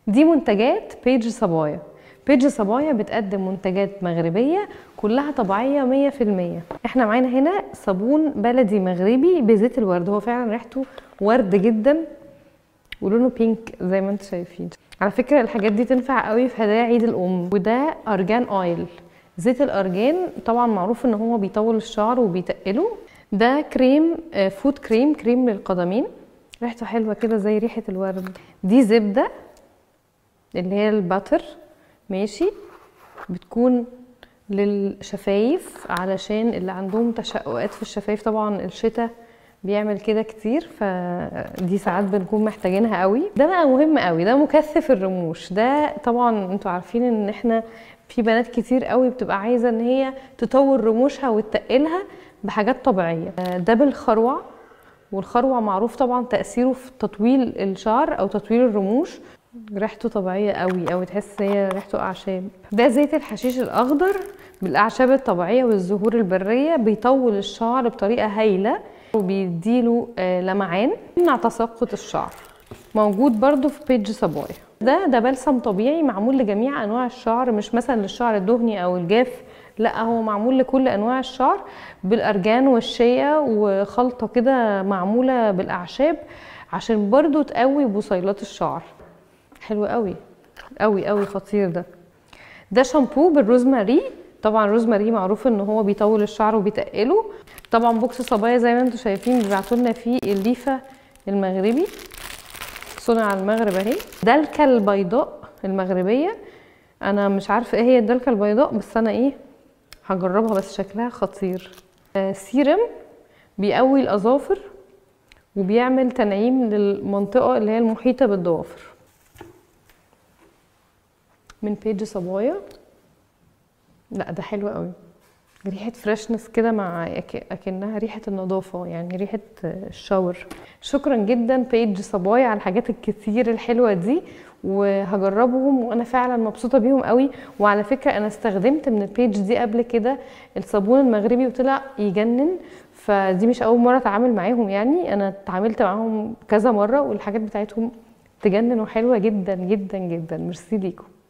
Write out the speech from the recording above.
دي منتجات بيج صبايا بيج صبايا بتقدم منتجات مغربية كلها طبيعية مية في المية احنا معانا هنا صابون بلدي مغربي بزيت الورد هو فعلا ريحته ورد جدا ولونه بينك زي ما انتم شايفين على فكرة الحاجات دي تنفع قوي في هدايا عيد الأم وده أرجان أويل زيت الأرجان طبعا معروف ان هو بيطول الشعر وبيتقله ده كريم آه، فود كريم كريم للقدمين ريحته حلوة كده زي ريحة الورد دي زبدة اللي هي الباتر ماشي بتكون للشفايف علشان اللي عندهم تشققات في الشفايف طبعا الشتاء بيعمل كده كتير فدي ساعات بنكون محتاجينها قوي ده بقى مهم قوي ده مكثف الرموش ده طبعا انتوا عارفين ان احنا في بنات كتير قوي بتبقى عايزه ان هي تطور رموشها وتقلها بحاجات طبيعيه ده بالخروع والخروع معروف طبعا تاثيره في تطويل الشعر او تطويل الرموش ريحته طبيعيه قوي او تحس هي ريحته اعشاب ده زيت الحشيش الاخضر بالاعشاب الطبيعيه والزهور البريه بيطول الشعر بطريقه هايله وبيديله آه، لمعان يمنع تساقط الشعر موجود برضو في بيج صبايا ده ده بلسم طبيعي معمول لجميع انواع الشعر مش مثلا للشعر الدهني او الجاف لا هو معمول لكل انواع الشعر بالارجان والشيا وخلطه كده معموله بالاعشاب عشان برضو تقوي بصيلات الشعر حلو قوي قوي قوي خطير ده ده شامبو بالروزماري طبعا روزماري معروف ان هو بيطول الشعر وبيتقله طبعا بوكس صبايا زي ما انتم شايفين بيبعتوا لنا فيه الليفه المغربي صنع المغرب اهي دلكه البيضاء المغربيه انا مش عارفه ايه هي الدلكه البيضاء بس انا ايه هجربها بس شكلها خطير آه سيرم بيقوي الاظافر وبيعمل تنعيم للمنطقه اللي هي المحيطه بالضوافر من بيج صبايا لا ده حلو قوي ريحة فريشنس كده مع أك- أكنها ريحة النظافة يعني ريحة الشاور شكرا جدا بيج صبايا على الحاجات الكتير الحلوة دي وهجربهم وانا فعلا مبسوطة بيهم قوي وعلى فكرة انا استخدمت من البيج دي قبل كده الصابون المغربي وطلع يجنن فدي مش اول مرة اتعامل معاهم يعني انا اتعاملت معاهم كذا مرة والحاجات بتاعتهم تجنن وحلوة جدا جدا جدا ميرسي ليكم